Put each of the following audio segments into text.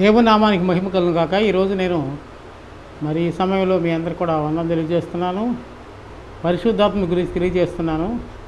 దేవుని నామానికి మహిమ కలుగు కాక ఈరోజు నేను మరి ఈ సమయంలో మీ అందరికి కూడా వందనం తెలియజేస్తున్నాను పరిశుద్ధాత్మ గురించి తెలియజేస్తున్నాను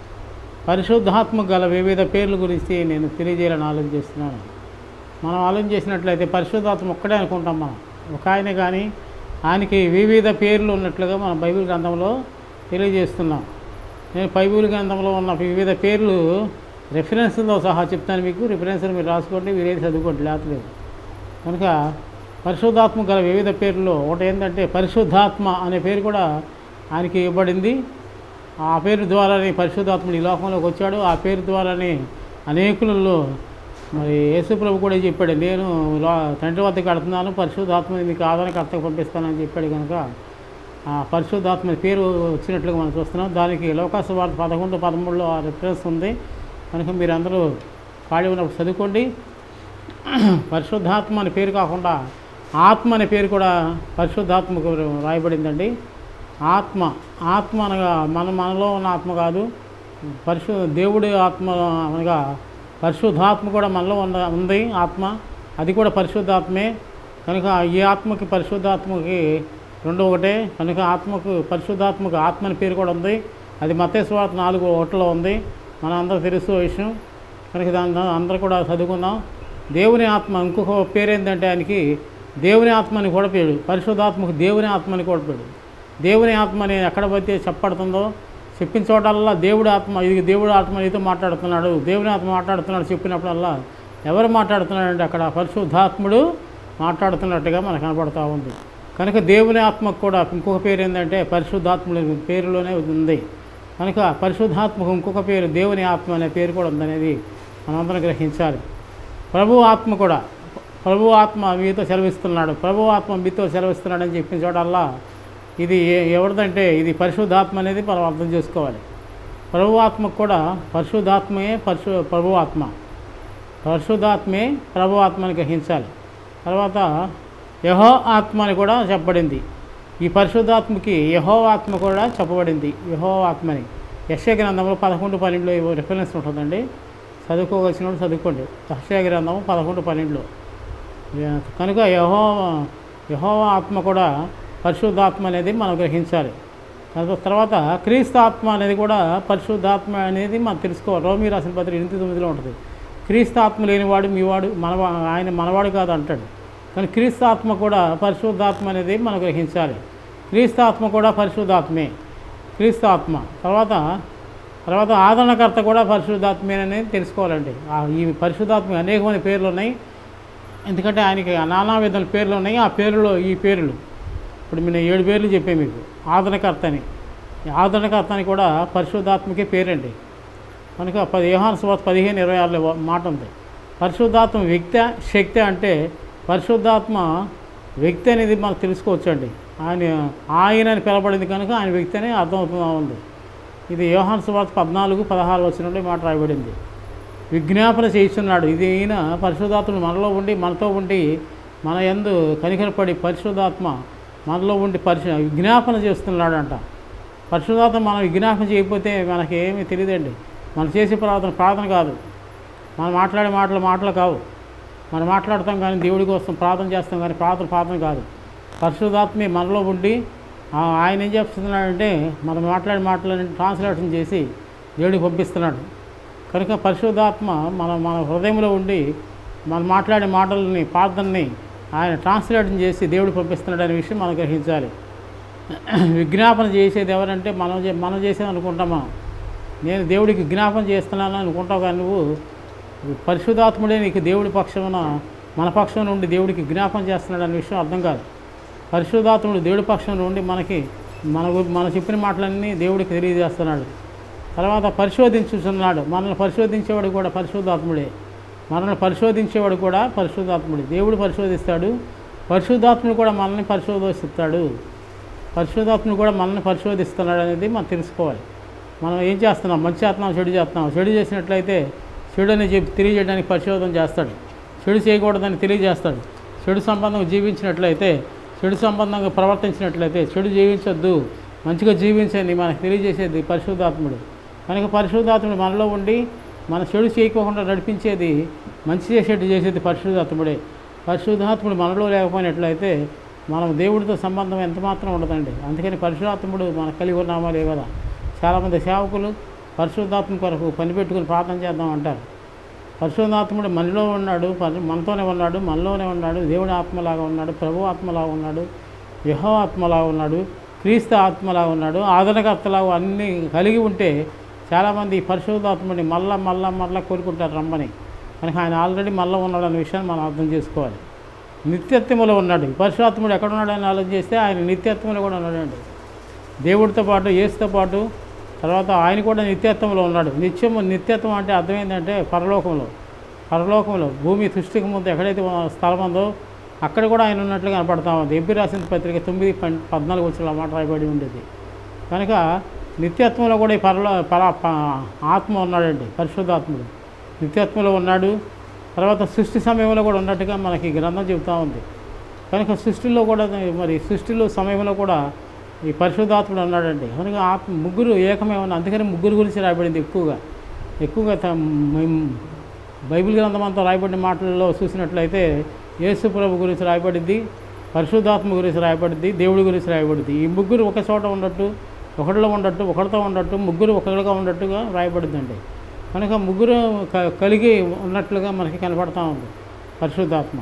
పరిశుద్ధాత్మ గల వివిధ పేర్ల గురించి నేను తెలియజేయాలని ఆలోచన చేస్తున్నాను మనం ఆలోచన చేసినట్లయితే పరిశుద్ధాత్మ ఒక్కడే అనుకుంటాం మనం ఒక ఆయన కానీ ఆయనకి వివిధ పేర్లు ఉన్నట్లుగా మన బైబిల్ గ్రంథంలో తెలియజేస్తున్నాం నేను బైబిల్ గ్రంథంలో ఉన్న వివిధ పేర్లు రెఫరెన్స్తో సహా చెప్తాను మీకు రిఫరెన్స్లు మీరు రాసుకోండి మీరేది చదువుకోండి లేతలేదు కనుక పరిశుద్ధాత్మ గల వివిధ పేర్లు ఒకటి ఏంటంటే పరిశుద్ధాత్మ అనే పేరు కూడా ఆయనకి ఇవ్వబడింది ఆ పేరు ద్వారానే పరిశుద్ధాత్ముడు ఈ లోకంలోకి వచ్చాడు ఆ పేరు ద్వారానే అనేకులలో మరి యేసుప్రభు కూడా చెప్పాడు నేను లో- తండ్రి వద్దకు కడుతున్నాను పరిశుద్ధాత్మని మీకు ఆదరణకర్తకు పంపిస్తానని చెప్పాడు కనుక ఆ పరిశుద్ధాత్మ పేరు వచ్చినట్లుగా మనం చూస్తున్నాం దానికి లోకాసు వార్త పదకొండు పదమూడులో ఆ రిఫరెన్స్ ఉంది కనుక మీరందరూ ఖాళీ ఉన్నప్పుడు చదువుకోండి పరిశుద్ధాత్మ అనే పేరు కాకుండా ఆత్మ అనే పేరు కూడా పరిశుద్ధాత్మకు రాయబడిందండి ఆత్మ ఆత్మ అనగా మన మనలో ఉన్న ఆత్మ కాదు పరిశు దేవుడి ఆత్మ అనగా పరిశుద్ధాత్మ కూడా మనలో ఉన్న ఉంది ఆత్మ అది కూడా పరిశుద్ధాత్మే కనుక ఈ ఆత్మకి పరిశుద్ధాత్మకి రెండు ఒకటే కనుక ఆత్మకు పరిశుద్ధాత్మకు ఆత్మ అనే పేరు కూడా ఉంది అది మతేశ్వార్త నాలుగు ఒకటిలో ఉంది మన అందరూ తెలుసు ఆ విషయం కనుక దాని అందరూ కూడా చదువుకుందాం దేవుని ఆత్మ ఇంకొక పేరు ఏంటంటే ఆయనకి దేవుని ఆత్మ అని కూడా పేరు పరిశుద్ధాత్మకు దేవుని ఆత్మ అని కూడా పేరు దేవుని ఆత్మ అని ఎక్కడ పోతే చెప్పబడుతుందో చెప్పిన చోటల్లా దేవుడి ఆత్మ ఇది దేవుడి ఆత్మ నీతో మాట్లాడుతున్నాడు దేవుని ఆత్మ మాట్లాడుతున్నాడు చెప్పినప్పుడల్లా ఎవరు మాట్లాడుతున్నాడంటే అక్కడ పరిశుద్ధాత్ముడు మాట్లాడుతున్నట్టుగా మనకు కనపడుతూ ఉంది కనుక దేవుని ఆత్మకు కూడా ఇంకొక పేరు ఏంటంటే పరిశుద్ధాత్ముడి పేరులోనే ఉంది కనుక పరిశుద్ధాత్మకు ఇంకొక పేరు దేవుని ఆత్మ అనే పేరు కూడా ఉందనేది మనందరం గ్రహించాలి ప్రభు ఆత్మ కూడా ప్రభు ఆత్మ మీతో సెలవిస్తున్నాడు ప్రభు ఆత్మ మీతో సెలవిస్తున్నాడు అని చెప్పిన చోటల్లా ఇది ఏ- ఎవరిదంటే ఇది పరిశుద్ధాత్మ అనేది మనం అర్థం చేసుకోవాలి ప్రభు ఆత్మకు కూడా పరిశుద్ధాత్మయే పరిశు ప్రభు ఆత్మ పరిశుద్ధాత్మే ప్రభు ఆత్మని గ్రహించాలి తర్వాత యహో ఆత్మ అని కూడా చెప్పబడింది ఈ పరిశుద్ధాత్మకి యహో ఆత్మ కూడా చెప్పబడింది యహో ఆత్మని యశ్య గ్రంథంలో పదకొండు పన్నెండులో ఇవో రిఫరెన్స్ ఉంటుందండి చదువుకోవాల్సిన వాళ్ళు చదువుకోండి యశ్య గ్రంథం పదకొండు పన్నెండులో యా- కనుక యహో యహో ఆత్మ కూడా పరిశుద్ధాత్మ అనేది మనం గ్రహించాలి తర్వాత తర్వాత క్రీస్తు ఆత్మ అనేది కూడా పరిశుద్ధాత్మ అనేది మనం తెలుసుకోవాలి రోమి రాసిన పత్రిక ఎనిమిది తొమ్మిదిలో ఉంటుంది క్రీస్తు ఆత్మ లేనివాడు మీవాడు మనవా ఆయన మనవాడు కాదు అంటాడు కానీ క్రీస్తు ఆత్మ కూడా పరిశుద్ధాత్మ అనేది మనం గ్రహించాలి క్రీస్తు ఆత్మ కూడా పరిశుద్ధాత్మే క్రీస్తు ఆత్మ తర్వాత తర్వాత ఆదరణకర్త కూడా పరిశుద్ధాత్మేనని తెలుసుకోవాలండి ఆ ఈ పరిశుద్ధాత్మ అనేకమైన పేర్లు ఉన్నాయి ఎందుకంటే ఆయనకి నానా విధాల పేర్లు ఉన్నాయి ఆ పేర్లలో ఈ పేర్లు ఇప్పుడు నేను ఏడు పేర్లు చెప్పాను మీకు ఆదరణకర్త అని ఈ ఆదరణకర్త అని కూడా పరిశుద్ధాత్మకే పేరండి కనుక పది యోహాను సువార్త పదిహేను ఇరవై ఆరులో మాట ఉంది పరిశుద్ధాత్మ వ్యక్తి శక్తి అంటే పరిశుద్ధాత్మ వ్యక్తి అనేది మనం తెలుసుకోవచ్చండి ఆయన ఆయన అని పిలబడింది కనుక ఆయన వ్యక్తి అని అర్థమవుతుందా ఉంది ఇది యోహాను సువార్త పద్నాలుగు పదహారు వచ్చిన నుండి మాట రాయబడింది విజ్ఞాపన చేస్తున్నాడు ఇది ఈయన పరిశుద్ధాత్ముడు మనలో ఉండి మనతో ఉండి మన యందు కనికరపడి పరిశుద్ధాత్మ మనలో ఉండి పరిశు విజ్ఞాపన చేస్తున్నాడంట పరిశుద్ధాత్మ మనం విజ్ఞాపన చేయకపోతే మనకి ఏమీ తెలియదండి మనం చేసే ప్రార్థన ప్రార్థన కాదు మనం మాట్లాడే మాటలు మాటలు కావు మనం మాట్లాడతాం కానీ దేవుడి కోసం ప్రార్థన చేస్తాం కానీ ప్రార్థన ప్రార్థన కాదు పరిశుద్ధాత్మే మనలో ఉండి ఆ ఆయన ఏం చేస్తున్నాడంటే మనం మాట్లాడే మాటలని ట్రాన్స్లేషన్ చేసి దేవుడికి పంపిస్తున్నాడు కనుక పరిశుద్ధాత్మ మన మన హృదయంలో ఉండి మనం మాట్లాడే మాటలని ప్రార్థనని ఆయన ట్రాన్స్లేషన్ చేసి దేవుడు పంపిస్తున్నాడు అనే విషయం మనం గ్రహించాలి విజ్ఞాపన చేసేది ఎవరంటే మనం చే- మనం చేసేది అనుకుంటాం మనం నేను దేవుడికి విజ్ఞాపన చేస్తున్నాను అనుకుంటావు కానీ నువ్వు పరిశుద్ధాత్ముడే నీకు దేవుడి పక్షమున మన పక్షం నుండి దేవుడికి జ్ఞాపం చేస్తున్నాడు అనే విషయం అర్థం కాదు పరిశుద్ధాత్ముడు దేవుడి పక్షం నుండి మనకి మన గు- మన చెప్పిన మాటలన్నీ దేవుడికి తెలియజేస్తున్నాడు తర్వాత పరిశోధించుతున్నాడు మనల్ని పరిశోధించేవాడు కూడా పరిశుద్ధాత్ముడే మనల్ని పరిశోధించేవాడు కూడా పరిశుద్ధాత్ముడే దేవుడు పరిశోధిస్తాడు పరిశుద్ధాత్ముడు కూడా మనల్ని పరిశోధిస్తాడు పరిశుద్ధాత్ముడు కూడా మనల్ని పరిశోధిస్తున్నాడు అనేది మనం తెలుసుకోవాలి మనం ఏం చేస్తున్నాం మంచి చేస్తున్నాం చెడు చేస్తున్నాం చెడు చేసినట్లయితే చెడు అని చెప్పి తెలియజేయడానికి పరిశోధన చేస్తాడు చెడు చేయకూడదని తెలియజేస్తాడు చెడు సంబంధంగా జీవించినట్లయితే చెడు సంబంధంగా ప్రవర్తించినట్లయితే చెడు జీవించొద్దు మంచిగా జీవించండి మనకు తెలియజేసేది పరిశుద్ధాత్ముడు కనుక పరిశుద్ధాత్ముడు మనలో ఉండి మన చెడు చేయకోకుండా నడిపించేది మంచి చేసేట్టు చేసేది పరిశుద్ధాత్ముడే పరిశుద్ధాత్ముడు మనలో లేకపోయినట్లయితే మనం దేవుడితో సంబంధం ఎంత మాత్రం ఉండదండి అందుకని పరిశుద్ధాత్ముడు మనకు కలిగి ఉన్నామా లేవు కదా చాలామంది సేవకులు పరిశుద్ధాత్మ కొరకు పని పెట్టుకుని ప్రార్థన చేద్దాం అంటారు పరిశుద్ధాత్ముడు మనలో ఉన్నాడు పరి- మనతోనే ఉన్నాడు మనలోనే ఉన్నాడు దేవుడి ఆత్మలాగా ఉన్నాడు ప్రభు ఆత్మలాగా ఉన్నాడు యహో ఆత్మలాగా ఉన్నాడు క్రీస్తు ఆత్మలాగా ఉన్నాడు ఆదరణకర్తలాగా అన్నీ కలిగి ఉంటే చాలామంది ఈ పరిశుద్ధాత్ముడిని మళ్ళా మళ్ళా మళ్ళా కోరుకుంటారు రమ్మని కనుక ఆయన ఆల్రెడీ మళ్ళీ ఉన్నాడు అనే విషయాన్ని మనం అర్థం చేసుకోవాలి నిత్యత్వములో ఉన్నాడు ఈ పరిశుద్ధాత్ముడు ఎక్కడ ఉన్నాడని ఆలోచన చేస్తే ఆయన నిత్యత్వంలో కూడా ఉన్నాడండి దేవుడితో పాటు యేసుతో పాటు తర్వాత ఆయన కూడా నిత్యత్వంలో ఉన్నాడు నిత్యము నిత్యత్వం అంటే అర్థం ఏంటంటే పరలోకంలో పరలోకంలో భూమి సృష్టికి ముందు ఎక్కడైతే స్థలం ఉందో అక్కడ కూడా ఆయన ఉన్నట్లు కనపడతా ఉంది ఎంపీ రాసిన పత్రిక తొమ్మిది పన్ పద్నాలుగు వచ్చిన మాట రాయబడి ఉండేది కనుక నిత్యత్వంలో కూడా ఈ పరలో పర ప- ఆత్మ ఉన్నాడండి పరిశుద్ధాత్ముడు నిత్యత్వంలో ఉన్నాడు తర్వాత సృష్టి సమయంలో కూడా ఉన్నట్టుగా మనకి ఈ గ్రంథం చెబుతూ ఉంది కనుక సృష్టిలో కూడా మరి సృష్టిలో సమయంలో కూడా ఈ పరిశుద్ధాత్ముడు ఉన్నాడండి కనుక ఆత్మ ముగ్గురు ఏకమే ఉన్న అందుకని ముగ్గురు గురించి రాయబడింది ఎక్కువగా ఎక్కువగా త- మేము బైబిల్ గ్రంథం అంతా రాయబడిన మాటలలో చూసినట్లయితే యేసు ప్రభు గురించి రాయబడింది పరిశుద్ధాత్మ గురించి రాయబడింది దేవుడి గురించి రాయబడింది ఈ ముగ్గురు ఒక చోట ఉన్నట్టు ఒకటిలో ఉండట్టు ఒకటితో ఉండట్టు ముగ్గురు ఒకటిగా ఉన్నట్టుగా రాయబడిందండి కనుక ముగ్గురు క- కలిగి ఉన్నట్లుగా మనకి కనపడతా ఉంది పరిశుద్ధాత్మ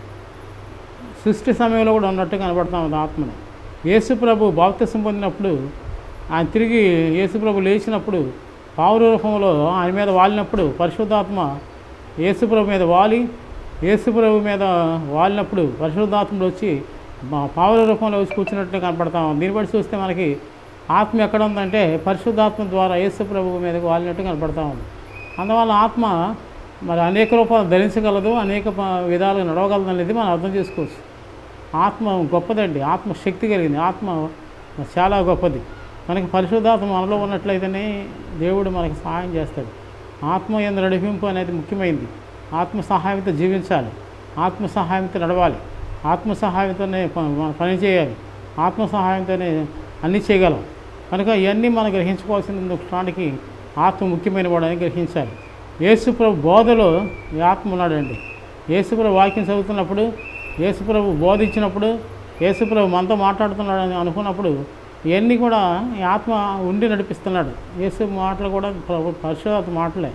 సృష్టి సమయంలో కూడా ఉన్నట్టు కనబడతా ఉంది ఆత్మని యేసుప్రభు బాప్తిసం పొందినప్పుడు ఆయన తిరిగి యేసుప్రభు లేచినప్పుడు పావుర రూపంలో ఆయన మీద వాలినప్పుడు పరిశుద్ధాత్మ యేసుప్రభు మీద వాలి యేసుప్రభు మీద వాలినప్పుడు పరిశుద్ధాత్ముడు వచ్చి మా పావుల రూపంలో వచ్చి కూర్చున్నట్టు కనపడతా ఉంది దీన్ని బట్టి చూస్తే మనకి ఆత్మ ఎక్కడ ఉందంటే పరిశుద్ధాత్మ ద్వారా యేసుప్రభు మీద వాలినట్టు కనపడతా ఉంది అందువల్ల ఆత్మ మరి అనేక రూపాలు ధరించగలదు అనేక ప- విధాలుగా నడవగలదు అనేది మనం అర్థం చేసుకోవచ్చు ఆత్మ గొప్పదండి ఆత్మ శక్తి కలిగింది ఆత్మ చాలా గొప్పది మనకి పరిశుద్ధాత్మ మనలో ఉన్నట్లయితేనే దేవుడు మనకి సహాయం చేస్తాడు ఆత్మ ఎందు నడిపింపు అనేది ముఖ్యమైనది ఆత్మ సహాయంతో జీవించాలి ఆత్మ సహాయంతో నడవాలి ఆత్మ సహాయంతోనే ప- మనం పని చేయాలి ఆత్మ సహాయంతోనే అన్నీ చేయగలం కనుక ఇవన్నీ మనం గ్రహించుకోవాల్సిన క్షణానికి ఆత్మ ముఖ్యమైన వాడని గ్రహించాలి యేసుప్రభు బోధలో ఈ ఆత్మ ఉన్నాడండి యేసుప్రభు వాక్యం చదువుతున్నప్పుడు యేసుప్రభు బోధించినప్పుడు యేసుప్రభు మనతో మాట్లాడుతున్నాడని అనుకున్నప్పుడు ఇవన్నీ కూడా ఈ ఆత్మ ఉండి నడిపిస్తున్నాడు యేసు మాటలు కూడా ప్రభు పరిశుధాత్మ మాటలే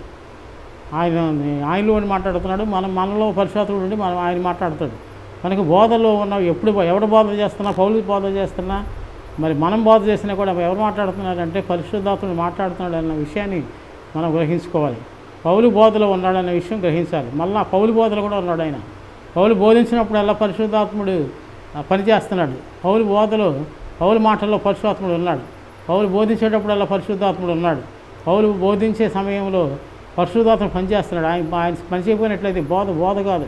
ఆయన ఆయనలో ఉండి మాట్లాడుతున్నాడు మనం మనలో పరిశుధాత్ముడు ఉండి మనం ఆయన మాట్లాడతాడు మనకి బోధలో ఉన్న ఎప్పుడు ఎవడు బోధ చేస్తున్నా పౌలు బోధ చేస్తున్నా మరి మనం బోధ చేసినా కూడా ఎవరు మాట్లాడుతున్నారంటే పరిశుద్ధాత్ముడు మాట్లాడుతున్నాడు అన్న విషయాన్ని మనం గ్రహించుకోవాలి పౌలు బోధలో ఉన్నాడన్న విషయం గ్రహించాలి మళ్ళా పౌలు బోధలో కూడా ఉన్నాడు ఆయన పౌలు బోధించినప్పుడల్లా పరిశుద్ధాత్ముడు ఆ, పనిచేస్తున్నాడు పౌలు బోధలో పౌలు మాటల్లో పరిశుద్ధాత్ముడు ఉన్నాడు పౌలు బోధించేటప్పుడల్లా పరిశుద్ధాత్ముడు ఉన్నాడు పౌలు బోధించే సమయంలో పరిశుద్ధాత్ముడు పనిచేస్తున్నాడు ఆయన ఆయన పని చేయకపోయినట్లయితే బోధ బోధ కాదు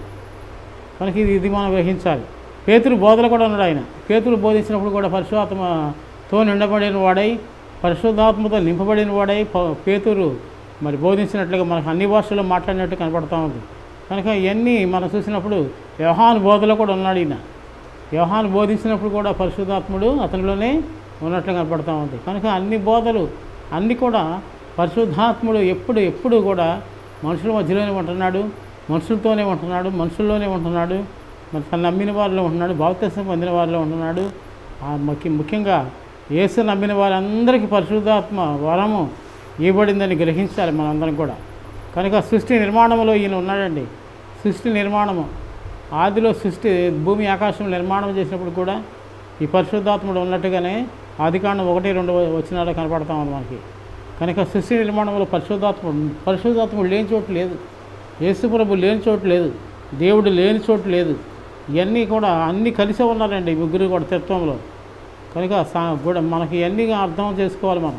మనకి ఇది ఇది మనం గ్రహించాలి పేతురు బోధలు కూడా ఉన్నాడు ఆయన పేతురు బోధించినప్పుడు కూడా పరిశుధాత్మతో నిండబడిన వాడై పరిశుద్ధాత్మతో నింపబడిన వాడై ప- పేతురు మరి బోధించినట్లుగా మనకు అన్ని భాషల్లో మాట్లాడినట్టు కనపడతా ఉంది కనుక ఇవన్నీ మనం చూసినప్పుడు వ్యవహాన్ బోధలో కూడా ఉన్నాడు ఈయన వ్యవహాన్ బోధించినప్పుడు కూడా పరిశుద్ధాత్ముడు అతనిలోనే ఉన్నట్లు కనపడతా ఉంది కనుక అన్ని బోధలు అన్నీ కూడా పరిశుద్ధాత్ముడు ఎప్పుడు ఎప్పుడు కూడా మనుషుల మధ్యలోనే ఉంటున్నాడు మనుషులతోనే ఉంటున్నాడు మనుషుల్లోనే ఉంటున్నాడు మరి తను నమ్మిన వారిలో ఉంటున్నాడు బాప్తిసం పొందిన వారిలో ఉంటున్నాడు ఆ ముఖ్య ముఖ్యంగా యేసు నమ్మిన వారందరికీ పరిశుద్ధాత్మ వరము ఇవ్వబడిందని గ్రహించాలి మనందరం కూడా కనుక సృష్టి నిర్మాణంలో ఈయన ఉన్నాడండి సృష్టి నిర్మాణము ఆదిలో సృష్టి భూమి ఆకాశం నిర్మాణం చేసినప్పుడు కూడా ఈ పరిశుద్ధాత్ముడు ఉన్నట్టుగానే ఆదికాండం ఒకటి రెండు వచ్చినాలో కనపడతా ఉంది మనకి కనుక సృష్టి నిర్మాణంలో పరిశుద్ధాత్ముడు పరిశుద్ధాత్ముడు లేని చోటు లేదు యేసుప్రభు లేని చోటు లేదు దేవుడు లేని చోటు లేదు ఇవన్నీ కూడా అన్నీ కలిసే ఉన్నారండి ఈ ముగ్గురు కూడా తత్వంలో కనుక సా కూడా మనకి ఇవన్నీ అర్థం చేసుకోవాలి మనం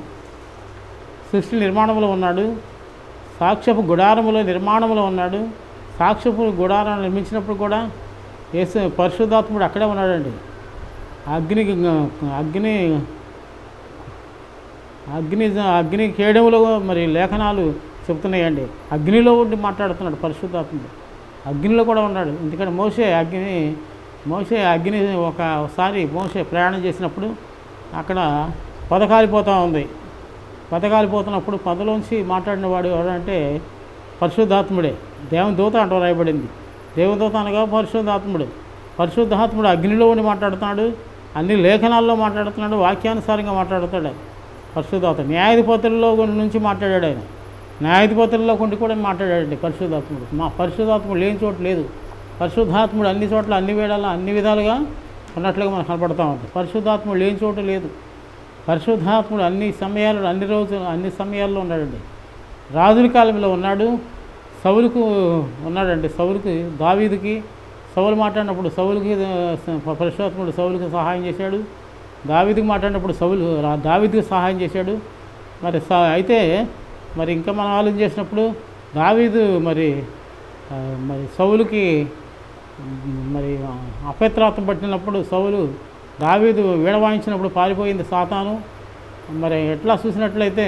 సృష్టి నిర్మాణంలో ఉన్నాడు సాక్ష్యపు గుడారములో నిర్మాణంలో ఉన్నాడు సాక్ష్యపు గుడారం నిర్మించినప్పుడు కూడా యేసు పరిశుద్ధాత్ముడు అక్కడే ఉన్నాడండి అగ్ని అగ్ని అగ్ని అగ్ని కేడములో మరి లేఖనాలు చెప్తున్నాయండి అగ్నిలో ఉండి మాట్లాడుతున్నాడు పరిశుద్ధాత్ముడు అగ్నిలో కూడా ఉన్నాడు ఎందుకంటే మోసే అగ్ని మోసే అగ్ని ఒకసారి మోసే ప్రయాణం చేసినప్పుడు అక్కడ పొద కాలిపోతూ ఉంది పొద కాలిపోతున్నప్పుడు పొదలోంచి మాట్లాడిన వాడు ఎవరంటే పరిశుద్ధాత్ముడే దేవుని దూత అంటూ రాయబడింది దేవదూత అనగా పరిశుద్ధాత్ముడు పరిశుద్ధాత్ముడు అగ్నిలో ఉండి మాట్లాడుతున్నాడు అన్ని లేఖనాల్లో మాట్లాడుతున్నాడు వాక్యానుసారంగా మాట్లాడుతాడు ఆయన. పరిశుద్ధాత్మ న్యాయాధిపతుల్లో నుంచి మాట్లాడాడు ఆయన న్యాయాధిపతుల్లో ఉండి కూడా మాట్లాడాడండి పరిశుద్ధాత్ముడు మా పరిశుద్ధాత్ముడు లేని చోట లేదు పరిశుద్ధాత్ముడు అన్ని చోట్ల అన్ని వేళల్లో అన్ని విధాలుగా ఉన్నట్లుగా మనకు కనపడతా ఉంది పరిశుద్ధాత్ముడు లేని చోట లేదు పరిశుద్ధాత్ముడు అన్ని సమయాల్లో అన్ని రోజులు అన్ని సమయాల్లో ఉన్నాడండి రాజుల కాలంలో ఉన్నాడు సౌలుకు ఉన్నాడండి సౌలుకి దావీదుకి సౌలు మాట్లాడినప్పుడు సౌలుకి ఆ, పరిశుద్ధాత్ముడు సౌలుకి సహాయం చేశాడు దావీదుకి మాట్లాడినప్పుడు సౌలు రా- దావీదుకి సహాయం చేశాడు మరి స- అయితే మరి ఇంకా మనం ఆలోచన చేసినప్పుడు దావీదు మరి ఆ, మరి సౌలుకి మ్, మరి అపవిత్రాత్మ పట్టినప్పుడు సౌలు దావీదు వీడవాయించినప్పుడు పారిపోయింది సాతాను మరి ఎట్లా చూసినట్లయితే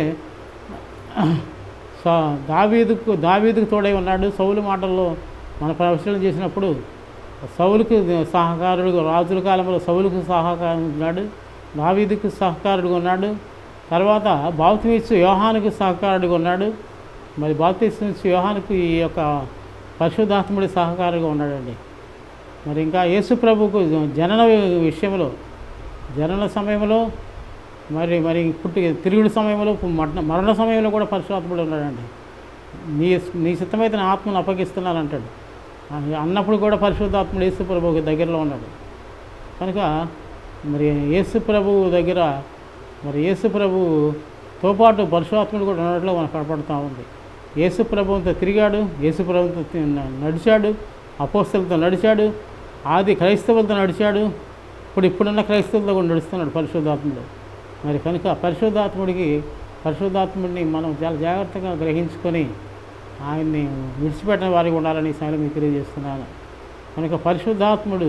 సా దావీదుకు దావీదుకు తోడై ఉన్నాడు సౌలు మాటల్లో మన పరిశీలన చేసినప్పుడు సౌలుకు సహకారుడు రాజుల కాలంలో సౌలుకు సహకారం ఉన్నాడు దావీదుకు సహకారుడుగా ఉన్నాడు తర్వాత బాప్తిమిచ్చు యోహానుకు సహకారుడుగా ఉన్నాడు మరి బాప్తిమిచ్చు యోహానుకు ఈ యొక్క పరిశుద్ధాత్ముడి సహకారుగా ఉన్నాడండి మరి ఇంకా యేసు ప్రభుకు జనన విషయంలో జనన సమయంలో మరి మరి పుట్టి తిరుగుడు సమయంలో మరణ మరణ సమయంలో కూడా పరిశుద్ధాత్ముడు ఉన్నాడండి నీ నీ సిద్ధమైతే నా ఆత్మను అప్పగిస్తున్నాను అంటాడు ఆ- అన్నప్పుడు కూడా పరిశుద్ధాత్ముడు యేసు ప్రభువుకి దగ్గరలో ఉన్నాడు కనుక మరి యేసు ప్రభువు దగ్గర మరి యేసు ప్రభువుతో పాటు పరిశుద్ధాత్ముడు కూడా ఉన్నట్లు మనకు కనపడుతూ ఉంది యేసు ప్రభువుతో తిరిగాడు యేసు ప్రభువుతో తి- నడిచాడు అపోస్తలతో నడిచాడు ఆది క్రైస్తవులతో నడిచాడు ఇప్పుడు ఇప్పుడున్న క్రైస్తవులతో కూడా నడుస్తున్నాడు పరిశుద్ధాత్ముడు మరి కనుక పరిశుద్ధాత్ముడికి పరిశుద్ధాత్ముడిని మనం చాలా జాగ్రత్తగా గ్రహించుకొని ఆయన్ని విడిచిపెట్టిన వారికి ఉండాలని ఈ సమయంలో మీకు తెలియజేస్తున్నాను కనుక పరిశుద్ధాత్ముడు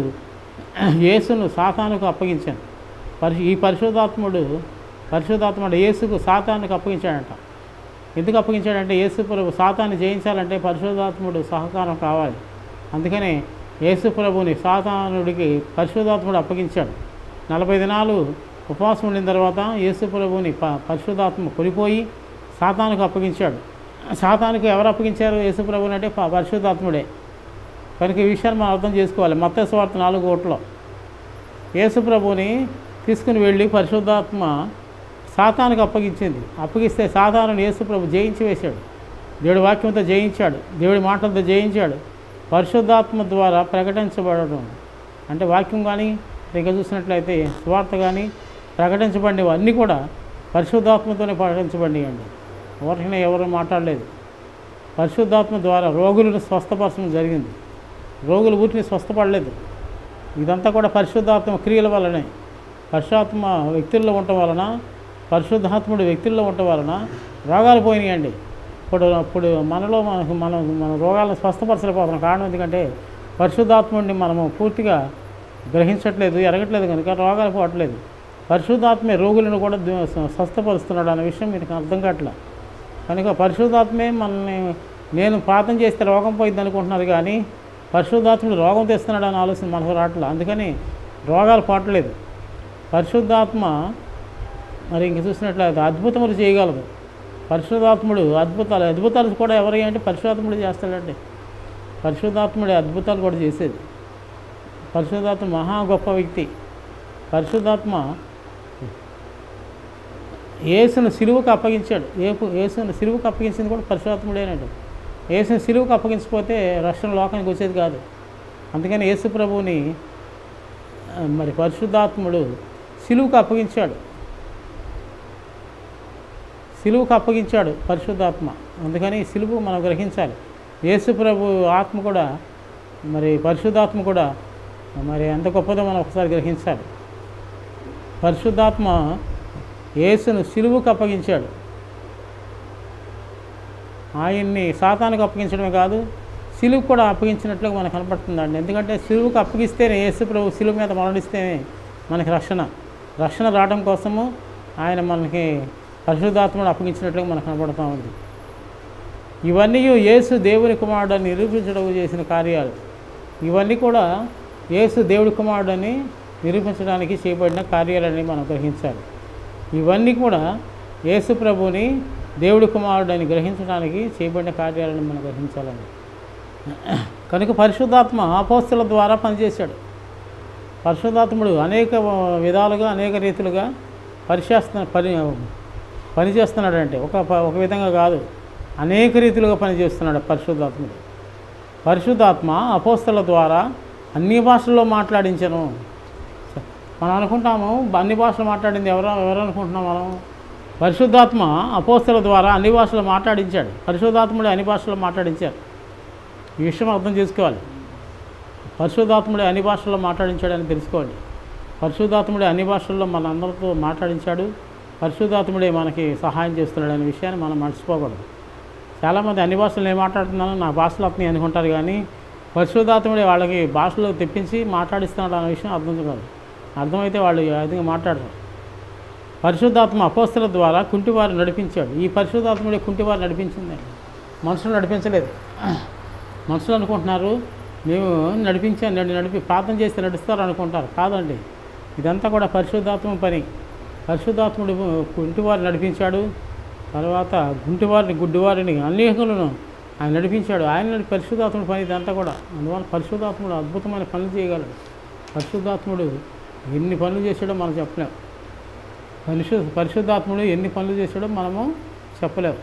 యేసును సాతానుకు అప్పగించాను పరిశు ఈ పరిశుద్ధాత్ముడు పరిశుద్ధాత్ముడు యేసుకు సాతానుకు అప్పగించాడంట ఎందుకు అప్పగించాడంటే యేసు ప్రభు సాతాన్ని జయించాలంటే పరిశుద్ధాత్ముడు సహకారం కావాలి అందుకనే యేసు ప్రభుని సాతానుడికి పరిశుద్ధాత్ముడు అప్పగించాడు నలభై దినాలు ఉపవాసం ఉండిన తర్వాత యేసు ప్రభుని ప పరిశుద్ధాత్మ కొనిపోయి సాతానుకు అప్పగించాడు సాతానుకు ఎవరు అప్పగించారు యేసు ప్రభుని అంటే ప- పరిశుద్ధాత్ముడే కనుక ఈ విషయాన్ని మనం అర్థం చేసుకోవాలి మత్త స్వార్థ నాలుగు ఓట్లో యేసు ప్రభుని తీసుకుని వెళ్ళి పరిశుద్ధాత్మ సాతానుకు అప్పగించింది అప్పగిస్తే సాతాను యేసు ప్రభు జయించి వేశాడు దేవుడి వాక్యంతో జయించాడు దేవుడి మాటలతో జయించాడు పరిశుద్ధాత్మ ద్వారా ప్రకటించబడడం అంటే వాక్యం కానీ ఇంకా చూసినట్లయితే స్వార్థ కానీ ప్రకటించబడినవి అన్నీ కూడా పరిశుద్ధాత్మతోనే ప్రకటించబడినాయండి ఎవరికైనా ఎవరు మాట్లాడలేదు పరిశుద్ధాత్మ ద్వారా రోగులను స్వస్థపరచడం జరిగింది రోగులు ఊరిని స్వస్థపడలేదు ఇదంతా కూడా పరిశుద్ధాత్మ క్రియల వల్లనే పరిశుద్ధాత్మ వ్యక్తుల్లో ఉండటం వలన పరిశుద్ధాత్ముడు వ్యక్తుల్లో ఉండటం వలన రోగాలు పోయినాయండి ఇప్పుడు ఇప్పుడు మనలో మనకు మనం మన రోగాలను స్వస్థపరచలేకపోతున్నాం కారణం ఎందుకంటే పరిశుద్ధాత్ముడిని మనము పూర్తిగా గ్రహించట్లేదు ఎరగట్లేదు కనుక రోగాలు పోవట్లేదు పరిశుద్ధాత్మే రోగులను కూడా ద- స్వస్థపరుస్తున్నాడు అనే విషయం మీకు అర్థం కావట్లే కనుక పరిశుద్ధాత్మే మనల్ని నేను ప్రార్థన చేస్తే రోగం పోయింది అనుకుంటున్నారు కానీ పరిశుద్ధాత్ముడు రోగం తెస్తున్నాడు అనే ఆలోచన మనకు రావట్లేదు అందుకని రోగాలు పోవట్లేదు పరిశుద్ధాత్మ మరి ఇంక చూసినట్లయితే అద్భుతములు చేయగలదు పరిశుద్ధాత్ముడు అద్భుతాలు అద్భుతాలు కూడా ఎవరి అంటే పరిశుద్ధాత్ముడు చేస్తాడండి పరిశుద్ధాత్ముడే అద్భుతాలు కూడా చేసేది పరిశుద్ధాత్మ మహా గొప్ప వ్యక్తి పరిశుద్ధాత్మ యేసును సిలువుకు అప్పగించాడు ఏపు యేసును సిలువుకు అప్పగించింది కూడా పరిశుద్ధాత్ముడేనండి యేసును సిలువుకు అప్పగించకపోతే రక్షణ లోకానికి వచ్చేది కాదు అందుకని యేసు ప్రభువుని ఆ, మరి పరిశుద్ధాత్ముడు సిలువుకు అప్పగించాడు సిలువుకు అప్పగించాడు పరిశుద్ధాత్మ అందుకని సిలువు మనం గ్రహించాలి యేసు ప్రభు ఆత్మ కూడా మరి పరిశుద్ధాత్మ కూడా మరి ఎంత గొప్పదో మనం ఒకసారి గ్రహించాలి పరిశుద్ధాత్మ యేసును సిలువుకు అప్పగించాడు ఆయన్ని సాతానికి అప్పగించడమే కాదు సిలువు కూడా అప్పగించినట్లుగా మనకు కనపడుతుందండి ఎందుకంటే సిలువుకు అప్పగిస్తేనే యేసు ప్రభు సిలువు మీద మరణిస్తేనే మనకి రక్షణ రక్షణ రావడం కోసము ఆయన మనకి పరిశుద్ధాత్మను అప్పగించినట్లుగా మనకు కనపడుతూ ఉంది ఇవన్నీ యేసు దేవుని కుమారుడని నిరూపించడం చేసిన కార్యాలు ఇవన్నీ కూడా యేసు దేవుడి కుమారుడని నిరూపించడానికి చేయబడిన కార్యాలని మనం గ్రహించాలి ఇవన్నీ కూడా యేసు ప్రభుని దేవుడి కుమారుడని గ్రహించడానికి చేయబడిన కార్యాలను మనం గ్రహించాలండి కనుక పరిశుద్ధాత్మ అపోస్తుల ద్వారా పనిచేశాడు పరిశుద్ధాత్ముడు అనేక విధాలుగా అనేక రీతులుగా పరిచేస్తున్న పని పనిచేస్తున్నాడు అంటే ఒక ప- ఒక విధంగా కాదు అనేక రీతిలుగా పనిచేస్తున్నాడు పరిశుద్ధాత్ముడు పరిశుద్ధాత్మ అపోస్తల ద్వారా అన్ని భాషల్లో మాట్లాడించను మనం అనుకుంటాము అన్ని భాషలు మాట్లాడింది ఎవరు ఎవరు అనుకుంటున్నాం మనం పరిశుద్ధాత్మ అపోస్తల ద్వారా అన్ని భాషలు మాట్లాడించాడు పరిశుద్ధాత్ముడు అన్ని భాషల్లో మాట్లాడించారు ఈ విషయం అర్థం చేసుకోవాలి పరిశుద్ధాత్ముడే అన్ని భాషల్లో మాట్లాడించాడని తెలుసుకోండి పరిశుద్ధాత్ముడే అన్ని భాషల్లో మన అందరితో మాట్లాడించాడు పరిశుద్ధాత్ముడే మనకి సహాయం చేస్తున్నాడు అనే విషయాన్ని మనం మర్చిపోకూడదు చాలామంది అన్ని భాషలు నేను మాట్లాడుతున్నాను నా భాషలు అతని అనుకుంటారు కానీ పరిశుద్ధాత్ముడే వాళ్ళకి భాషలు తెప్పించి మాట్లాడిస్తున్నాడు అనే విషయం అర్థం కాదు అర్థమైతే వాళ్ళు ఆ విధంగా మాట్లాడరు పరిశుద్ధాత్మ అపోస్తల ద్వారా కుంటివారు నడిపించాడు ఈ పరిశుద్ధాత్ముడే కుంటివారు నడిపించింది మనుషులు నడిపించలేదు మనుషులు అనుకుంటున్నారు మేము నడిపించాను నన్ను నడిపి ప్రార్థన చేస్తే నడుస్తారు అనుకుంటారు కాదండి ఇదంతా కూడా పరిశుద్ధాత్మ పని పరిశుద్ధాత్ముడు కుంటివారు నడిపించాడు తర్వాత గుంటివారిని గుడ్డివారిని అనేకులను ఆయన నడిపించాడు ఆయన నడి- పరిశుద్ధాత్ముడి పని ఇదంతా కూడా అందువల్ల పరిశుద్ధాత్ముడు అద్భుతమైన పనులు చేయగలడు పరిశుద్ధాత్ముడు ఎన్ని పనులు చేశాడో మనం చెప్పలేం పరిశు పరిశుద్ధాత్ముడు ఎన్ని పనులు చేశాడో మనము చెప్పలేము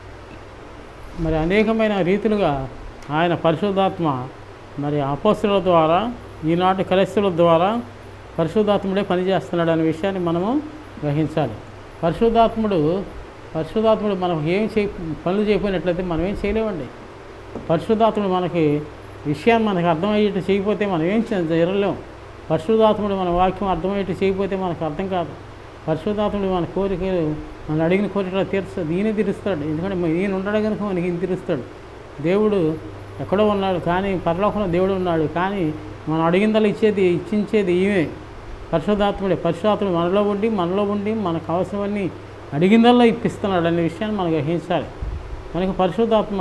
మరి అనేకమైన రీతులుగా ఆయన పరిశుద్ధాత్మ మరి అపోస్తుల ద్వారా ఈనాటి క్రైస్తవుల ద్వారా పరిశుద్ధాత్ముడే పనిచేస్తున్నాడు అనే విషయాన్ని మనము గ్రహించాలి పరిశుద్ధాత్ముడు పరిశుద్ధాత్ముడు మనం ఏం చేయ పనులు చేయకపోయినట్లయితే మనం ఏం చేయలేమండి పరిశుద్ధాత్ముడు మనకి విషయాన్ని మనకు అర్థమయ్యేట్టు చేయకపోతే మనం ఏం చే- జరగలేం పరిశుద్ధాత్ముడు మన వాక్యం అర్థమయ్యేట్టు చేయకపోతే మనకు అర్థం కాదు పరిశుద్ధాత్ముడు మన కోరికలు మనం అడిగిన కోరికలు తీరుస్తాడు ఈయనే తీరుస్తాడు ఎందుకంటే మ- ఈయన ఉండడు కనుక మనకి ఈయన తీరుస్తాడు దేవుడు ఎక్కడో ఉన్నాడు కానీ పరలోకంలో దేవుడు ఉన్నాడు కానీ మనం అడిగిందల్లా ఇచ్చేది ఇచ్చించేది ఈమె పరిశుద్ధాత్ముడే పరిశుద్ధాత్ముడు మనలో ఉండి మనలో ఉండి మనకు అవసరమన్నీ అడిగిందల్లా ఇప్పిస్తున్నాడు అనే విషయాన్ని మనం గ్రహించాలి మనకు పరిశుద్ధాత్మ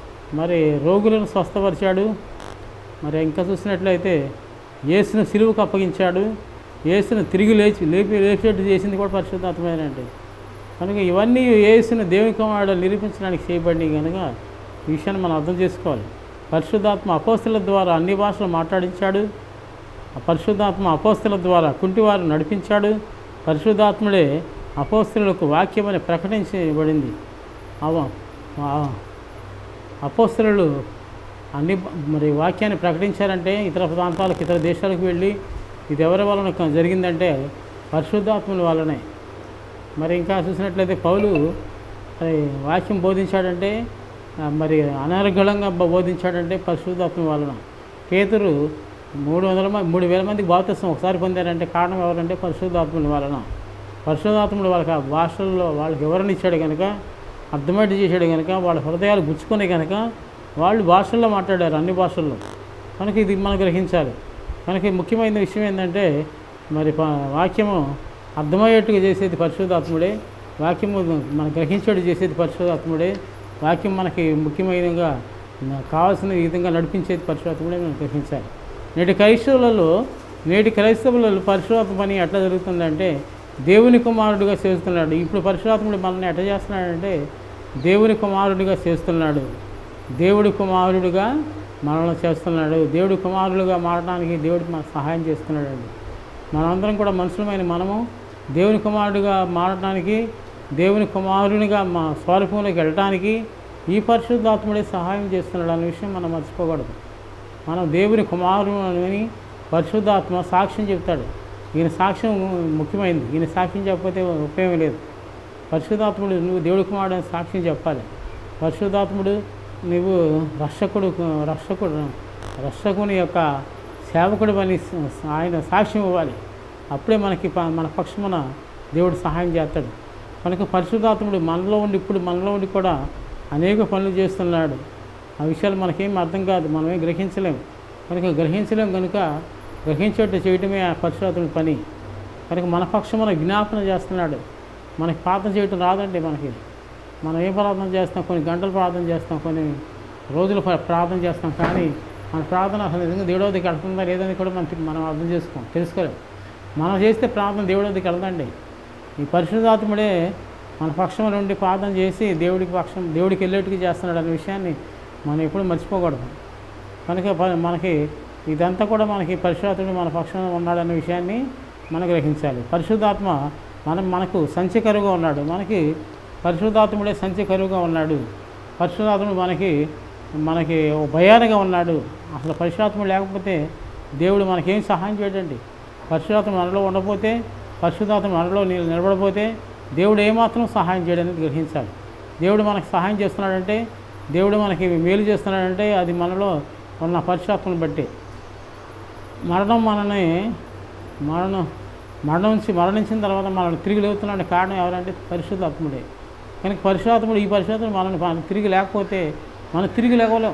మరి రోగులను స్వస్థపరిచాడు మరి ఇంకా చూసినట్లయితే యేసును సిలువుకు అప్పగించాడు యేసును తిరిగి లేచి లేపి లేచేట్టు చేసింది కూడా పరిశుద్ధాత్మేనండి కనుక ఇవన్నీ యేసును దేవుని కుమారుడు నిరూపించడానికి చేయబడినవి కనుక ఈ విషయాన్ని మనం అర్థం చేసుకోవాలి పరిశుద్ధాత్మ అపోస్తుల ద్వారా అన్ని భాషలు మాట్లాడించాడు ఆ పరిశుద్ధాత్మ అపోస్తుల ద్వారా కుంటివారు నడిపించాడు పరిశుద్ధాత్ముడే అపోస్తులకు వాక్యమని ప్రకటించబడింది అవ ఆ- అపోస్తులు అన్ని బ- మరి వాక్యాన్ని ప్రకటించారంటే ఇతర ప్రాంతాలకు ఇతర దేశాలకు వెళ్ళి ఇది ఎవరి వలన క- జరిగిందంటే పరిశుద్ధాత్ముల వల్లనే మరి ఇంకా చూసినట్లయితే పౌలు మరి వాక్యం బోధించాడంటే ఆ, మరి అనర్గళంగా బ- బోధించాడంటే పరిశుద్ధాత్మ వలన పేతురు మూడు వందల మంది మూడు వేల మందికి బాప్తిసం ఒకసారి పొందారంటే కారణం ఎవరంటే పరిశుద్ధాత్ముల వలన పరిశుద్ధాత్ముడు వాళ్ళకి ఆ భాషల్లో వాళ్ళకి వివరణ ఇచ్చాడు కనుక అర్థమయ్యేట్టు చేశాడు కనుక వాళ్ళ హృదయాలు గుచ్చుకునే కనుక వాళ్ళు భాషల్లో మాట్లాడారు అన్ని భాషల్లో కనుక ఇది మనం గ్రహించాలి కనుక ఈ ముఖ్యమైన విషయం ఏంటంటే మరి ప- వాక్యము అర్థమయ్యేట్టుగా చేసేది పరిశుద్ధాత్ముడే వాక్యము మనం గ్రహించేట్టు చేసేది పరిశుద్ధాత్ముడే వాక్యం మనకి ముఖ్యమైనగా కావాల్సిన విధంగా నడిపించేది పరిశుద్ధాత్ముడే మనం గ్రహించాలి నేటి క్రైస్తవులలో నేటి క్రైస్తవులలో పరిశుధాత్మ పని ఎట్లా జరుగుతుందంటే దేవుని కుమారుడిగా చేస్తున్నాడు ఇప్పుడు పరిశుధాత్ముడు మనల్ని ఎట్లా చేస్తున్నాడంటే దేవుని కుమారుడిగా చేస్తున్నాడు దేవుడి కుమారుడిగా మనల్ని చేస్తున్నాడు దేవుడి కుమారులుగా మారడానికి దేవుడు మనకు సహాయం చేస్తున్నాడండి మనందరం కూడా మనుషులమైన మనము దేవుని కుమారుడిగా మారడానికి దేవుని కుమారునిగా మా స్వరూపంలోకి వెళ్ళటానికి ఈ పరిశుద్ధాత్ముడే సహాయం చేస్తున్నాడు అనే విషయం మనం మర్చిపోకూడదు మనం దేవుని కుమారుడు అని పరిశుద్ధాత్మ సాక్ష్యం చెప్తాడు ఈయన సాక్ష్యం ముఖ్యమైనది ఈయన సాక్ష్యం చెప్పకపోతే ఉపయోగం లేదు పరిశుద్ధాత్ముడు నువ్వు దేవుడి కుమారుడు అని సాక్ష్యం చెప్పాలి పరిశుద్ధాత్ముడు నువ్వు రక్షకుడు రక్షకుడు రక్షకుని యొక్క సేవకుడు అని స- ఆయన సాక్ష్యం ఇవ్వాలి అప్పుడే మనకి ప- మన పక్షమున దేవుడు సహాయం చేస్తాడు కనుక పరిశుద్ధాత్ముడు మనలో ఉండి ఇప్పుడు మనలో ఉండి కూడా అనేక పనులు చేస్తున్నాడు ఆ విషయాలు మనకేం అర్థం కాదు మనమేం గ్రహించలేము కనుక గ్రహించలేం కనుక గ్రహించేట్టు చేయటమే ఆ పరిశుద్ధాత్ముడి పని కనుక మన పక్షమున జ్ఞాపన చేస్తున్నాడు మనకి ప్రార్థన చేయటం రాదండి మనకి మనం ఏ ప్రార్థన చేస్తాం కొన్ని గంటలు ప్రార్థన చేస్తాం కొన్ని రోజులు ప్ర- ప్రార్థన చేస్తాం కానీ మన ప్రార్థన అసలు నిజంగా దేవుడి వద్దకు వెళ్తుందా లేదని కూడా మనం మనం అర్థం చేసుకోం తెలుసుకోలేం మనం చేస్తే ప్రార్థన దేవుడి వద్దకు వెళ్దండి ఈ పరిశుద్ధాత్ముడే మన పక్షం నుండి ప్రార్థన చేసి దేవుడికి పక్షం దేవుడికి వెళ్ళేట్టుగా చేస్తున్నాడు అనే విషయాన్ని మనం ఎప్పుడు మర్చిపోకూడదు కనుక ప- మనకి ఇదంతా కూడా మనకి పరిశుద్ధాత్ముడు మన పక్షాన ఉన్నాడనే విషయాన్ని మనం గ్రహించాలి పరిశుద్ధాత్మ మనం మనకు సంచికరుగా ఉన్నాడు మనకి పరిశుద్ధాత్ముడే సంచికరుగా ఉన్నాడు పరిశుద్ధాత్ముడు మనకి మనకి ఓ భయానగా ఉన్నాడు అసలు పరిశుద్ధాత్ముడు లేకపోతే దేవుడు మనకేం సహాయం చేయడండి పరిశుద్ధాత్మ మనలో ఉండకపోతే పరిశుద్ధాత్మ మనలో ని- నిలబడపోతే దేవుడు ఏమాత్రం సహాయం చేయడానికి గ్రహించాలి దేవుడు మనకు సహాయం చేస్తున్నాడంటే దేవుడు మనకి మేలు చేస్తున్నాడంటే అది మనలో ఉన్న పరిశుద్ధాత్మను బట్టి మరణం మనని మరణం మరణం నుంచి మరణించిన తర్వాత మనల్ని తిరిగి లేవుతున్నాడు కారణం ఎవరంటే పరిశుద్ధాత్ముడే కనుక పరిశుద్ధాత్ముడు ఈ పరిశుద్ధాత్ముడు మనల్ని మనం తిరిగి లేకపోతే మనం తిరిగి లేవలేం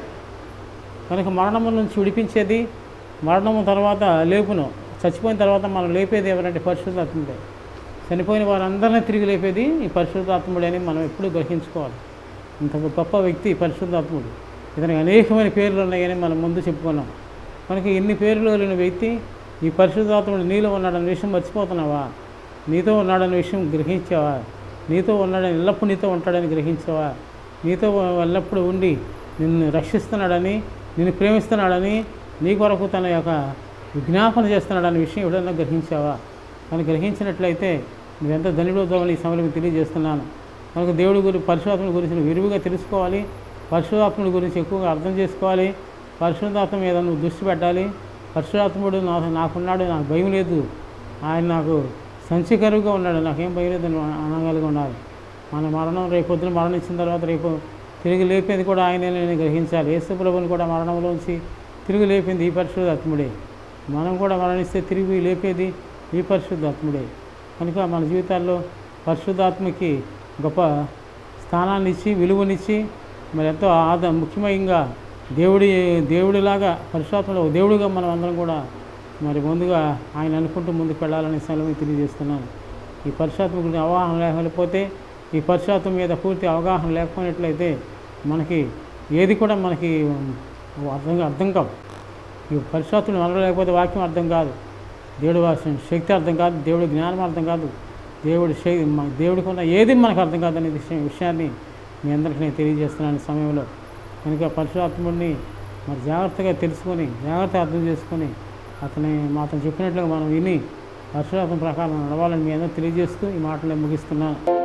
కనుక మరణము నుంచి విడిపించేది మరణము తర్వాత లేపును చచ్చిపోయిన తర్వాత మనం లేపేది ఎవరంటే పరిశుద్ధాత్ముడే చనిపోయిన వారందరినీ తిరిగి లేపేది ఈ పరిశుద్ధాత్ముడే అని మనం ఎప్పుడూ గ్రహించుకోవాలి ఇంత గొప్ప వ్యక్తి పరిశుద్ధాత్ముడు ఇతనికి అనేకమైన పేర్లు ఉన్నాయని మనం ముందు చెప్పుకున్నాం మనకి ఎన్ని పేర్లు లేని వ్యక్తి ఈ పరిశుద్ధాత్ముడు నీలో ఉన్నాడన్న విషయం మర్చిపోతున్నావా నీతో ఉన్నాడన్న విషయం గ్రహించావా నీతో ఉన్నాడని ఎల్లప్పుడూ నీతో ఉంటాడని గ్రహించావా నీతో ఎల్లప్పుడూ ఉండి నిన్ను రక్షిస్తున్నాడని నిన్ను ప్రేమిస్తున్నాడని నీ కొరకు తన యొక్క విజ్ఞాపన చేస్తున్నాడనే విషయం ఎవడన్నా గ్రహించావా అని గ్రహించినట్లయితే నువ్వెంత ధనుడవుతావని ఈ సమయంలో మీకు తెలియజేస్తున్నాను కనుక దేవుడి గురించి పరిశుధాత్మ గురించి నువ్వు విరివిగా తెలుసుకోవాలి పరిశుధాత్ముడి గురించి ఎక్కువగా అర్థం చేసుకోవాలి పరిశుధాత్మ మీద నువ్వు దృష్టి పెట్టాలి పరిశుధాత్ముడు నా నాకున్నాడు నాకు భయం లేదు ఆయన నాకు సంచికరువుగా ఉన్నాడు నాకేం భయం లేదు అని అనగలిగి ఉండాలి మన మరణం రేపు పొద్దున మరణించిన తర్వాత రేపు తిరిగి లేపేది కూడా ఆయనే నేను గ్రహించాలి యేసు ప్రభుని కూడా మరణంలోంచి తిరిగి లేపింది ఈ పరిశుద్ధాత్ముడే మనం కూడా మరణిస్తే తిరిగి లేపేది ఈ పరిశుద్ధాత్ముడే కనుక మన జీవితాల్లో పరిశుద్ధాత్మకి గొప్ప స్థానాన్ని ఇచ్చి విలువనిచ్చి మరి ఎంతో ఆద ముఖ్యమంగా దేవుడి దేవుడిలాగా పరిశుద్ధాత్మలో ఒక దేవుడిగా మనం అందరం కూడా మరి ముందుగా ఆయన అనుకుంటూ ముందుకు వెళ్ళాలని సెలవు తెలియజేస్తున్నాను ఈ పరిశుద్ధాత్మ గురించి అవగాహన లేకపోతే ఈ పరిశుద్ధాత్మ మీద పూర్తి అవగాహన లేకపోయినట్లయితే మనకి ఏది కూడా మనకి అర్థం అర్థం కావు ఈ పరిశుద్ధాత్మను మనలో లేకపోతే వాక్యం అర్థం కాదు దేవుడి వాక్యం శక్తి అర్థం కాదు దేవుడి జ్ఞానం అర్థం కాదు దేవుడి శక్తి మన దేవుడికి ఉన్న ఏది మనకు అర్థం కాదనే విషయం విషయాన్ని మీ అందరికీ నేను తెలియజేస్తున్నాను ఈ సమయంలో కనుక పరిశుధాత్ముడిని మరి జాగ్రత్తగా తెలుసుకొని జాగ్రత్తగా అర్థం చేసుకొని అతని మాతో చెప్పినట్లుగా మనం విని పరిశుధాత్మ ప్రకారం నడవాలని మీ అందరూ తెలియజేస్తూ ఈ మాటలు ముగిస్తున్నాను